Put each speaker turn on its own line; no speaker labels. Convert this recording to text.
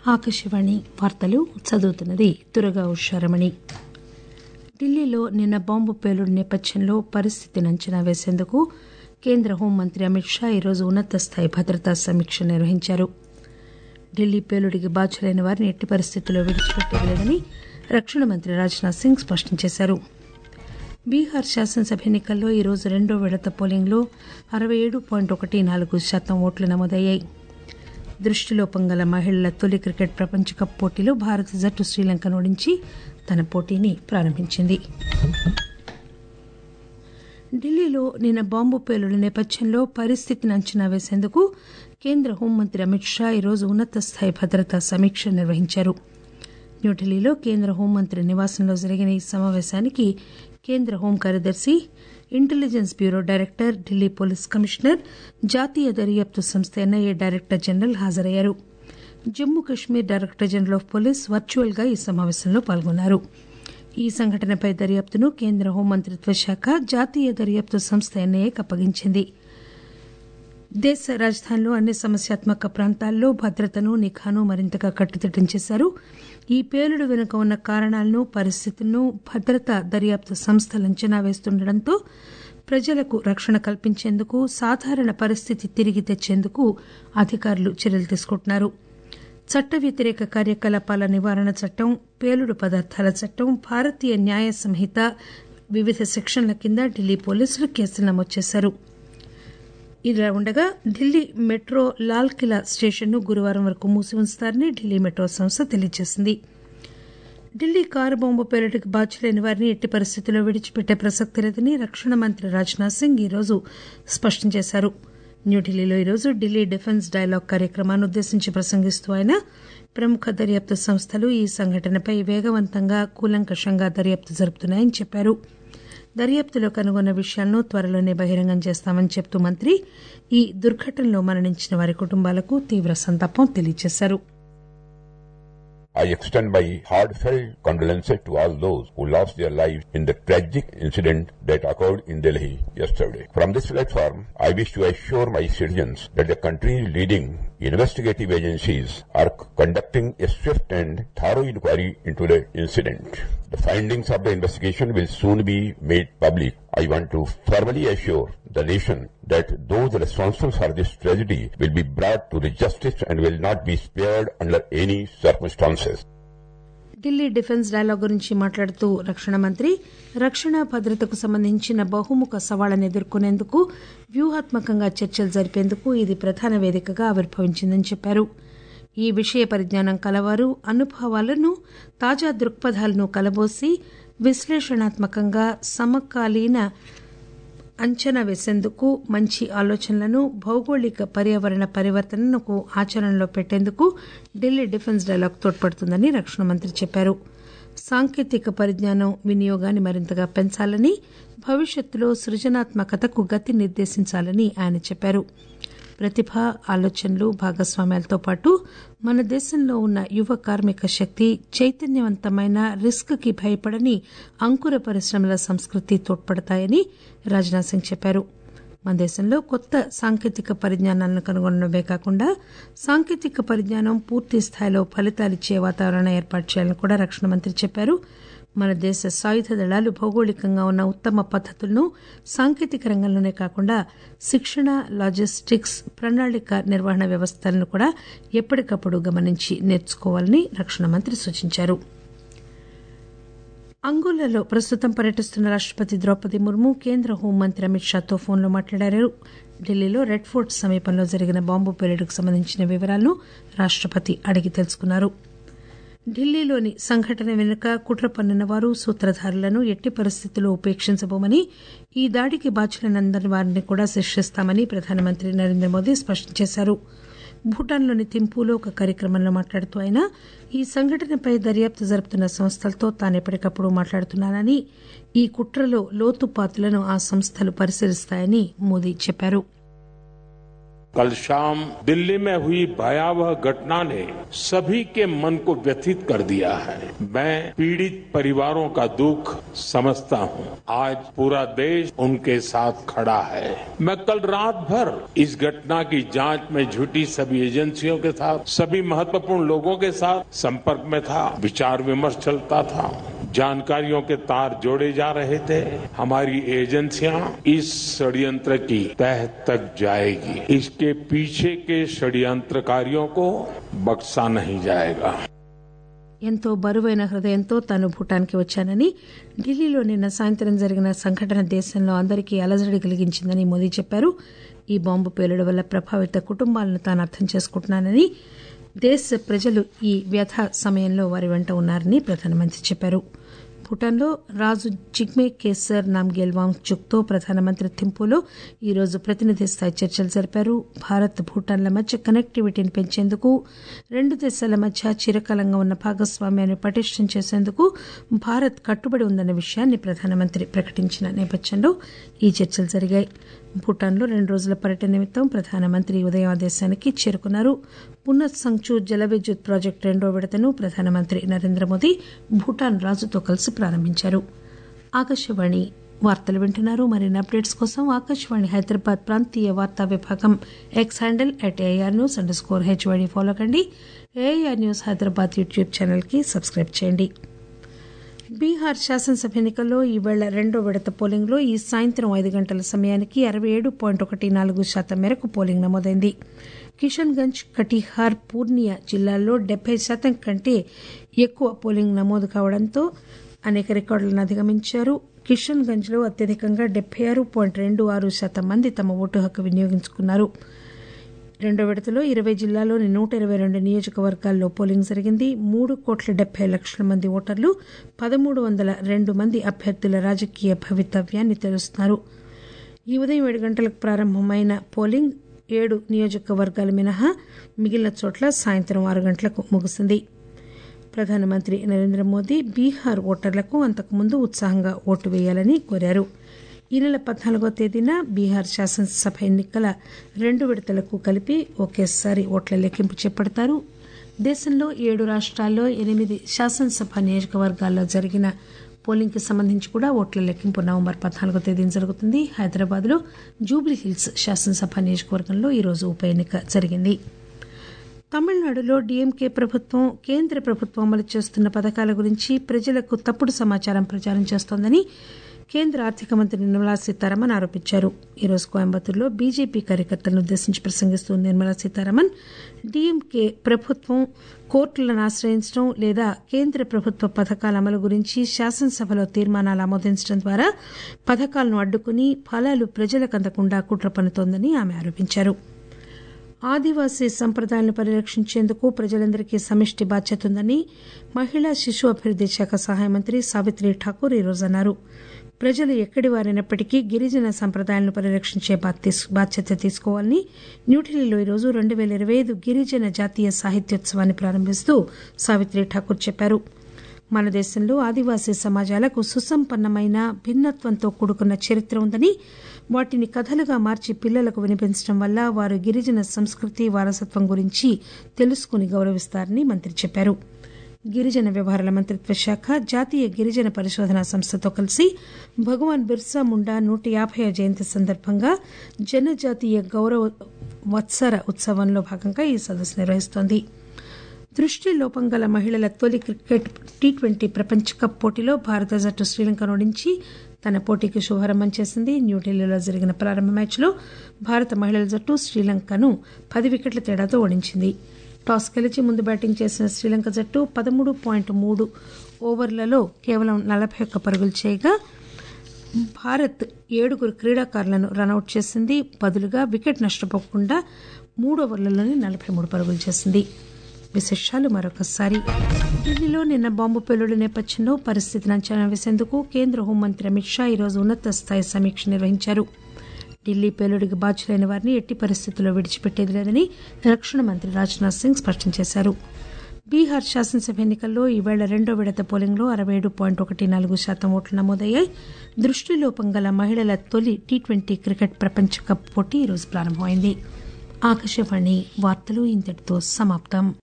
ఆకాశవాణి వార్తలు చదువుతున్నది దుర్గా ఉషారమణి ఢిల్లీలో నిన్న బాంబు పేలుడు నేపథ్యంలో పరిస్థితిని అంచనా వేసేందుకు కేంద్ర హోంమంత్రి అమిత్ షా ఈరోజు ఉన్నత స్థాయి భద్రతా సమీక్ష నిర్వహించారు ఢిల్లీ పేలుడికి బాధ్యులైన వారిని ఎట్టి పరిస్థితుల్లో విడిచిపెట్టలేదని రక్షణ మంత్రి రాజ్నాథ్ సింగ్ స్పష్టం చేశారు బీహార్ శాసనసభ ఎన్నికల్లో ఈరోజు రెండో విడత పోలింగ్లో అరవై ఏడు పాయింట్ ఒకటి నాలుగు శాతం ఓట్లు నమోదయ్యాయి దృష్టిలోపం గల మహిళల తొలి క్రికెట్ ప్రపంచ కప్ పోటీలో భారత జట్టు శ్రీలంకను ఓడించి తన పోటీని ప్రారంభించింది ఢిల్లీలో నిన్న బాంబు పేలుడు నేపథ్యంలో పరిస్థితిని అంచనా వేసేందుకు కేంద్ర హోంమంత్రి అమిత్ షా ఈరోజు ఉన్నత స్థాయి భద్రతా సమీక్ష నిర్వహించారు న్యూఢిల్లీలో కేంద్ర హోంమంత్రి నివాసంలో జరిగిన ఈ సమావేశానికి కేంద్ర హోం కార్యదర్శి intelligence bureau director Delhi police commissioner జాతీయ దర్యాప్తు సంస్థ ఎన్ఐఏ డైరెక్టర్ జనరల్ హాజరయ్యారు Jammu Kashmir director general of police virtual గా ఈ సమావేశంలో పాల్గొన్నారు ఈ సంఘటనపై దర్యాప్తును కేంద్ర హోంమంత్రిత్వ శాఖ జాతీయ దర్యాప్తు సంస్థ ఎన్ఐఏకి అప్పగించింది దేశ రాజధానిలో అన్ని సమస్యాత్మక ప్రాంతాల్లో భద్రతను నిఘాను మరింతగా కట్టుదిట్టం చేశారు ఈ పేలుడు వెనుక ఉన్న కారణాలను పరిస్థితులను భద్రతా దర్యాప్తు సంస్థలు అంచనా వేస్తుండటంతో ప్రజలకు రక్షణ కల్పించేందుకు సాధారణ పరిస్థితి తిరిగి తెచ్చేందుకు అధికారులు చర్యలు తీసుకుంటున్నారు చట్ట వ్యతిరేక కార్యకలాపాల నివారణ చట్టం పేలుడు పదార్థాల చట్టం భారతీయ న్యాయ సంహిత వివిధ సెక్షన్ల కింద ఢిల్లీ పోలీసులు కేసులు నమోదు చేశారు ఇలా ఉండగా ఢిల్లీ మెట్రో లాల్ కిలా స్టేషన్ను గురువారం వరకు మూసి ఉంచుతారని ఢిల్లీ మెట్రో సంస్థ తెలియజేసింది ఢిల్లీ కారు బాంబు పేలుడుకి బాధ్యులైన వారిని ఎట్టి పరిస్థితుల్లో విడిచిపెట్టే ప్రసక్తి లేదని రక్షణ మంత్రి రాజ్నాథ్ సింగ్ ఈరోజు స్పష్టం చేశారు న్యూఢిల్లీలో ఈరోజు ఢిల్లీ డిఫెన్స్ డైలాగ్ కార్యక్రమాన్ని ఉద్దేశించి ప్రసంగిస్తూ ఆయన ప్రముఖ దర్యాప్తు సంస్థలు ఈ సంఘటనపై వేగవంతంగా కూలంకషంగా దర్యాప్తు జరుపుతున్నాయని చెప్పారు దర్యాప్తులో కనుగొన్న విషయాలను త్వరలోనే బహిరంగం చేస్తామని చెబుతూ మంత్రి ఈ దుర్ఘటనలో మరణించిన వారి కుటుంబాలకు తీవ్ర సంతాపం తెలియజేశారు
I extend my heartfelt condolences to all those who lost their lives in the tragic incident that occurred in Delhi yesterday. From this platform, I wish to assure my citizens that the country's leading investigative agencies are conducting a swift and thorough inquiry into the incident. The findings of the investigation will soon be made public. I want to formally assure the nation that those responsible for this tragedy will be brought to the justice and will not be spared under any circumstances.
Delhi defence dialogue గురించి మాట్లాడుతూ రక్షణ మంత్రి రక్షణ భద్రతకు సంబంధించిన బహుముఖ సవాళ్లను ఎదుర్కొనేందుకు వ్యూహాత్మకంగా చర్చలు జరిపేందుకు ఇది ప్రధాన వేదికగా ఆవిర్భవించిందని చెప్పారు ఈ విషయ పరిజ్ఞానం కలవారు అనుభవాలను తాజా దృక్పథాలను కలబోసి విశ్లేషణాత్మకంగా సమకాలీన అంచనా వేసేందుకు మంచి ఆలోచనలను భౌగోళిక పర్యావరణ పరివర్తనకు ఆచరణలో పెట్టేందుకు ఢిల్లీ డిఫెన్స్ డైలాగ్ తోడ్పడుతుందని రక్షణ మంత్రి చెప్పారు సాంకేతిక పరిజ్ఞానం వినియోగాన్ని మరింతగా పెంచాలని భవిష్యత్తులో సృజనాత్మకతకు గతి నిర్దేశించాలని ఆయన చెప్పారు ప్రతిభ ఆలోచనలు భాగస్వామ్యాలతో పాటు మన దేశంలో ఉన్న యువ కార్మిక శక్తి చైతన్యవంతమైన రిస్క్ కి భయపడని అంకుర పరిశ్రమల సంస్కృతి తోడ్పడతాయని రాజ్నాథ్ సింగ్ చెప్పారు మన దేశంలో కొత్త సాంకేతిక పరిజ్ఞానాలను కనుగొనడమే కాకుండా సాంకేతిక పరిజ్ఞానం పూర్తి స్థాయిలో ఫలితాలిచ్చే వాతావరణం ఏర్పాటు చేయాలని కూడా రక్షణ మంత్రి చెప్పారు మన దేశ సాయుధ దళాలు భౌగోళికంగా ఉన్న ఉత్తమ పద్దతులను సాంకేతిక రంగంలోనే కాకుండా శిక్షణ లాజిస్టిక్స్ ప్రణాళిక నిర్వహణ వ్యవస్థలను కూడా ఎప్పటికప్పుడు గమనించి నేర్చుకోవాలని రక్షణ మంత్రి సూచించారు అంగోలాలో ప్రస్తుతం పర్యటిస్తున్న రాష్టపతి ద్రౌపది ముర్ము కేంద్ర హోంమంత్రి అమిత్ షాతో ఫోన్లో మాట్లాడారు ఢిల్లీలో రెడ్ ఫోర్ట్ సమీపంలో జరిగిన బాంబు పేలుడుకు సంబంధించిన వివరాలను రాష్టపతి అడిగి తెలుసుకున్నారు ఢిల్లీలోని సంఘటన వెనుక కుట్ర పన్నిన వారు సూత్రధారులను ఎట్టి పరిస్థితుల్లో ఉపేక్షించబోమని ఈ దాడికి బాధ్యులైనందరి వారిని కూడా శిక్షిస్తామని ప్రధానమంత్రి నరేంద్ర మోదీ స్పష్టం చేశారు భూటాన్లోని థింపూలో ఒక కార్యక్రమంలో మాట్లాడుతూ ఆయన ఈ సంఘటనపై దర్యాప్తు జరుపుతున్న సంస్థలతో తాను ఎప్పటికప్పుడు మాట్లాడుతున్నానని ఈ కుట్రలో లోతుపాతులను ఆ సంస్థలు పరిశీలిస్తాయని మోదీ చెప్పారు
कल शाम दिल्ली में हुई भयावह घटना ने सभी के मन को व्यथित कर दिया है मैं पीड़ित परिवारों का दुख समझता हूं आज पूरा देश उनके साथ खड़ा है मैं कल रात भर इस घटना की जांच में जुटी सभी एजेंसियों के साथ सभी महत्वपूर्ण लोगों के साथ संपर्क में था विचार विमर्श चलता था जानकारियों के तार जोड़े जा रहे थे हमारी एजेंसियां इस षड्यंत्र की तह तक जाएगी इसके पीछे के षड्यंत्रकारियों को बख्शा नहीं जाएगा
ఎంతో బరువైన హృదయంతో తాను భూటాన్కి వచ్చానని ఢిల్లీలో నిన్న సాయంత్రం జరిగిన సంఘటన దేశంలో అందరికీ అలజడి కలిగించిందని మోదీ చెప్పారు ఈ బాంబు పేలుడు వల్ల ప్రభావిత కుటుంబాలను తాను అర్థం చేసుకుంటున్నానని దేశ ప్రజలు ఈ వ్యథ సమయంలో వారి వెంట ఉన్నారని ప్రధానమంత్రి చెప్పారు భూటాన్లో రాజు జిగ్మే కేసర్ నామ్గేల్ వాంగ్చుక్తో ప్రధానమంత్రి థింపూలో ఈరోజు ప్రతినిధి స్థాయి చర్చలు జరిపారు భారత్ భూటాన్ల మధ్య కనెక్టివిటీని పెంచేందుకు రెండు దేశాల మధ్య చిరకాలంగా ఉన్న భాగస్వామ్యాన్ని పటిష్టం చేసేందుకు భారత్ కట్టుబడి ఉందన్న విషయాన్ని ప్రధానమంత్రి ప్రకటించిన నేపథ్యంలో ఈ చర్చలు జరిగాయి భూటాన్లో రెండు రోజుల పర్యటన నిమిత్తం ప్రధానమంత్రి ఉదయం ఆ దేశానికి చేరుకున్నారు పునః సంచు జల విద్యుత్ ప్రాజెక్టు రెండో విడతను ప్రధానమంత్రి నరేంద్ర మోదీ భూటాన్ రాజుతో కలిసి ప్రారంభించారు ఆకాశవాణి వార్తలు వింటున్నారు మరిన్ని అప్డేట్స్ కోసం ఆకాశవాణి హైదరాబాద్ ప్రాంతీయ వార్తా విభాగం X handle at AR news underscore HYD follow కండి AR news Hyderabad YouTube channel కి సబ్స్క్రైబ్ చేయండి బీహార్ శాసనసభ ఎన్నికల్లో ఈవేళ రెండో విడత పోలింగ్లో ఈ సాయంత్రం ఐదు గంటల సమయానికి అరవై ఏడు పాయింట్ ఒకటి నాలుగు శాతం మేరకు పోలింగ్ నమోదైంది కిషన్ గంజ్ కటిహార్ పూర్నియా జిల్లాల్లో డెబ్బై శాతం కంటే ఎక్కువ పోలింగ్ నమోదు కావడంతో అనేక రికార్డులను అధిగమించారు కిషన్ గంజ్ లో అత్యధికంగా డెబ్బై ఆరు పాయింట్ రెండు ఆరు శాతం మంది తమ ఓటు హక్కు వినియోగించుకున్నారు రెండో విడతలో ఇరవై జిల్లాలోని నూట ఇరవై రెండు నియోజకవర్గాల్లో పోలింగ్ జరిగింది మూడు కోట్ల డెబ్బై లక్షల మంది ఓటర్లు పదమూడు వందల రెండు మంది అభ్యర్థుల రాజకీయ భవితవ్యాన్ని తెలుస్తున్నారు ఈ ఉదయం ఏడు గంటలకు ప్రారంభమైన పోలింగ్ ఏడు నియోజకవర్గాల మినహా మిగిలిన చోట్ల సాయంత్రం ఆరు గంటలకు ముగిసింది ప్రధానమంత్రి నరేంద్ర మోదీ బీహార్ ఓటర్లకు అంతకుముందు ఉత్సాహంగా ఓటు వేయాలని కోరారు ఈ నెల పద్నాలుగో తేదీన బీహార్ శాసనసభ ఎన్నికల రెండు విడతలకు కలిపి ఒకేసారి ఓట్ల లెక్కింపు చేపడతారు దేశంలో ఏడు రాష్ట్రాల్లో ఎనిమిది శాసనసభ నియోజకవర్గాల్లో జరిగిన పోలింగ్ కి సంబంధించి కూడా ఓట్ల లెక్కింపు నవంబర్ పద్నాలుగో తేదీన జరుగుతుంది హైదరాబాద్ లో జూబ్లీ హిల్స్ శాసనసభ నియోజకవర్గంలో ఈరోజు ఉప ఎన్నిక జరిగింది తమిళనాడులో డీఎంకే ప్రభుత్వం కేంద్ర ప్రభుత్వం అమలు చేస్తున్న పథకాల గురించి ప్రజలకు తప్పుడు సమాచారం ప్రచారం చేస్తోందని కేంద్ర ఆర్థిక మంత్రి నిర్మలా సీతారామన్ ఆరోపించారు ఈరోజు కోయంబత్తూరులో బీజేపీ కార్యకర్తలను ఉద్దేశించి ప్రసంగిస్తూ నిర్మలా సీతారామన్ డీఎంకే ప్రభుత్వం కోర్టులను ఆశ్రయించడం లేదా కేంద్ర ప్రభుత్వ పథకాల అమలు గురించి శాసనసభలో తీర్మానాలు ఆమోదించడం ద్వారా పథకాలను అడ్డుకుని ఫలాలు ప్రజలకు అందకుండా కుట్ర పన్నుతోందని ఆమె ఆరోపించారు ఆదివాసీ సంప్రదాయాలను పరిరక్షించేందుకు ప్రజలందరికీ సమిష్టి బాధ్యత ఉందని మహిళా శిశు అభివృద్ది శాఖ సహాయ మంత్రి సావిత్రి ఠాకూర్ ఈరోజు అన్నారు ప్రజలు ఎక్కడి వారైనప్పటికీ గిరిజన సంప్రదాయాలను పరిరక్షించే బాధ్యత తీసుకోవాలని న్యూఢిల్లీలో ఈరోజు రెండు పేల ఇరవై ఐదు గిరిజన జాతీయ సాహిత్యోత్సవాన్ని ప్రారంభిస్తూ సావిత్రి ఠాకూర్ చెప్పారు మన దేశంలో ఆదివాసీ సమాజాలకు సుసంపన్నమైన భిన్నత్వంతో కూడుకున్న చరిత్ర ఉందని వాటిని కథలుగా మార్చి పిల్లలకు వినిపించడం వల్ల వారు గిరిజన సంస్కృతి వారసత్వం గురించి తెలుసుకుని గౌరవిస్తారని మంత్రి చెప్పారు గిరిజన వ్యవహారాల మంత్రిత్వ శాఖ జాతీయ గిరిజన పరిశోధన సంస్థతో కలిసి భగవాన్ బిర్సా ముండా నూట యాభై జయంతి సందర్భంగా జనజాతీయ గౌరవ వత్సర ఉత్సవంలో భాగంగా ఈ సదస్సు నిర్వహిస్తోంది దృష్టి లోపం గల మహిళల తొలి క్రికెట్ టీ ట్వంటీ ప్రపంచ కప్ పోటీలో భారత జట్టు శ్రీలంక నుంచి తన పోటీకి శుభారంభం చేసింది న్యూఢిల్లీలో జరిగిన ప్రారంభ మ్యాచ్లో భారత మహిళల జట్టు శ్రీలంకను పది వికెట్ల తేడాతో ఓడించింది టాస్ గెలిచి ముందు బ్యాటింగ్ చేసిన శ్రీలంక జట్టు పదమూడు పాయింట్ మూడు ఓవర్లలో కేవలం నలభై ఒక్క పరుగులు చేయగా భారత్ ఏడుగురు క్రీడాకారులను రనౌట్ చేసింది బదులుగా వికెట్ నష్టపోకుండా మూడు ఓవర్లలోనే నలభై మూడు పరుగులు చేసింది విశేషాలు మరొకసారి ఢిల్లీలో నిన్న బాంబు పేలుడు నేపథ్యంలో పరిస్థితిని అంచనా వేసేందుకు కేంద్ర హోంమంత్రి అమిత్ షా ఈరోజు ఉన్నత స్థాయి సమీక్ష నిర్వహించారు ఢిల్లీ పేలుడికి బాధ్యులైన వారిని ఎట్టి పరిస్థితుల్లో విడిచిపెట్టేది లేదని రక్షణ మంత్రి రాజ్నాథ్ సింగ్ స్పష్టం చేశారు బీహార్ శాసనసభ ఎన్నికల్లో ఈవేళ రెండో విడత పోలింగ్లో అరవై ఏడు పాయింట్ ఒకటి నాలుగు శాతం ఓట్లు నమోదయ్యాయి దృష్టిలోపం గల మహిళల తొలి టీ ట్వంటీ క్రికెట్ ప్రపంచ కప్ పోటీ ఈరోజు ప్రారంభమైంది ఆకాశవాణి వార్తలు ఇంతటితో సమాప్తం